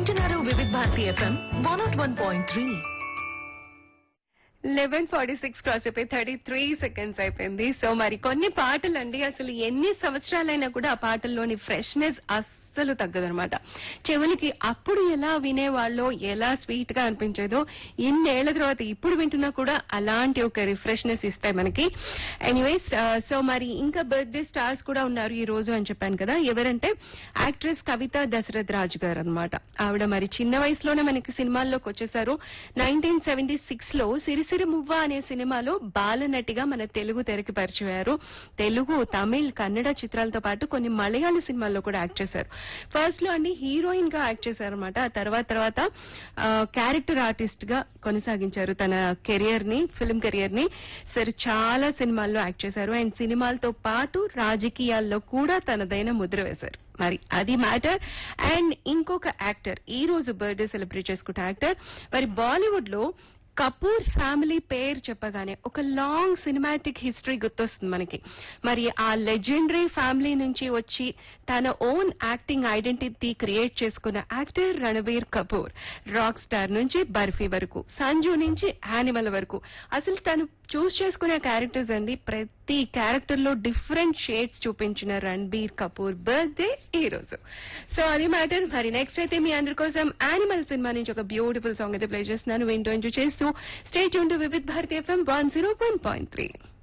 వింటున్నారు Vividh Bharati FM one nought one point three eleven forty six cross అయిపోయి thirty three seconds అయిపోయింది so మరి కొన్ని పాటలు అండి అసలు ఎన్ని సంవత్సరాలైనా కూడా ఆ పాటల్లోని ఫ్రెష్నెస్ అస్సలు తగ్గదనమాట చెవులకి అప్పుడు ఎలా వినేవాళ్ళో ఎలా స్వీట్ గా అనిపించేదో ఇన్నేళ్ల తర్వాత ఇప్పుడు వింటున్నా కూడా అలాంటి ఒక రిఫ్రెష్నెస్ ఇస్తాయి మనకి ఎనీవేస్ సో మరి ఇంకా బర్త్డే స్టార్స్ కూడా ఉన్నారు ఈ రోజు అని చెప్పాను కదా ఎవరంటే యాక్ట్రెస్ కవిత దశరథ్ రాజు గారు అనమాట ఆవిడ మరి చిన్న వయసులోనే మనకి సినిమాల్లోకి వచ్చేసారు నైన్టీన్ సెవెంటీ సిక్స్ లో సిరిసిరి మువ్వ అనే సినిమాలో బాలనటిగా మన తెలుగు తెరకి పరిచయారు తెలుగు తమిళ్ కన్నడ చిత్రాలతో పాటు కొన్ని మలయాళ సినిమాల్లో కూడా యాక్ట్ చేశారు ఫస్ట్ లో అండి హీరోయిన్ గా యాక్ట్ చేశారు అనమాట ఆ తర్వాత తర్వాత క్యారెక్టర్ ఆర్టిస్ట్ గా కొనసాగించారు తన కెరియర్ ని ఫిల్మ్ కెరియర్ ని సరే చాలా సినిమాల్లో యాక్ట్ చేశారు అండ్ సినిమాలతో పాటు రాజకీయాల్లో కూడా తనదైన ముద్ర వేశారు మరి అది మ్యాటర్ అండ్ ఇంకొక యాక్టర్ ఈ రోజు బర్త్డే సెలబ్రేట్ చేసుకుంటే యాక్టర్ మరి బాలీవుడ్ లో కపూర్ ఫ్యామిలీ పేరు చెప్పగానే ఒక లాంగ్ సినిమాటిక్ హిస్టరీ గుర్తొస్తుంది మనకి మరి ఆ లెజెండరీ ఫ్యామిలీ నుంచి వచ్చి తన ఓన్ యాక్టింగ్ ఐడెంటిటీ క్రియేట్ చేసుకున్న actor Ranbir Kapoor rock star నుంచి బర్ఫీ వరకు సంజు నుంచి యానిమల్ వరకు అసలు తను చూస్ చేసుకునే క్యారెక్టర్స్ అండి ప్రతి క్యారెక్టర్ లో డిఫరెంట్ షేడ్స్ చూపించిన రణబీర్ కపూర్ బర్త్డే ఈ రోజు సో అది మ్యాటర్ మరి నెక్స్ట్ అయితే మీ అందరి కోసం యానిమల్ సినిమా నుంచి ఒక బ్యూటిఫుల్ సాంగ్ అయితే ప్లే చేస్తున్నాను వింటూ ఎంజాయ్ చేస్తూ స్టేట్ యూన్ to Vividh Bharati FM one zero one point three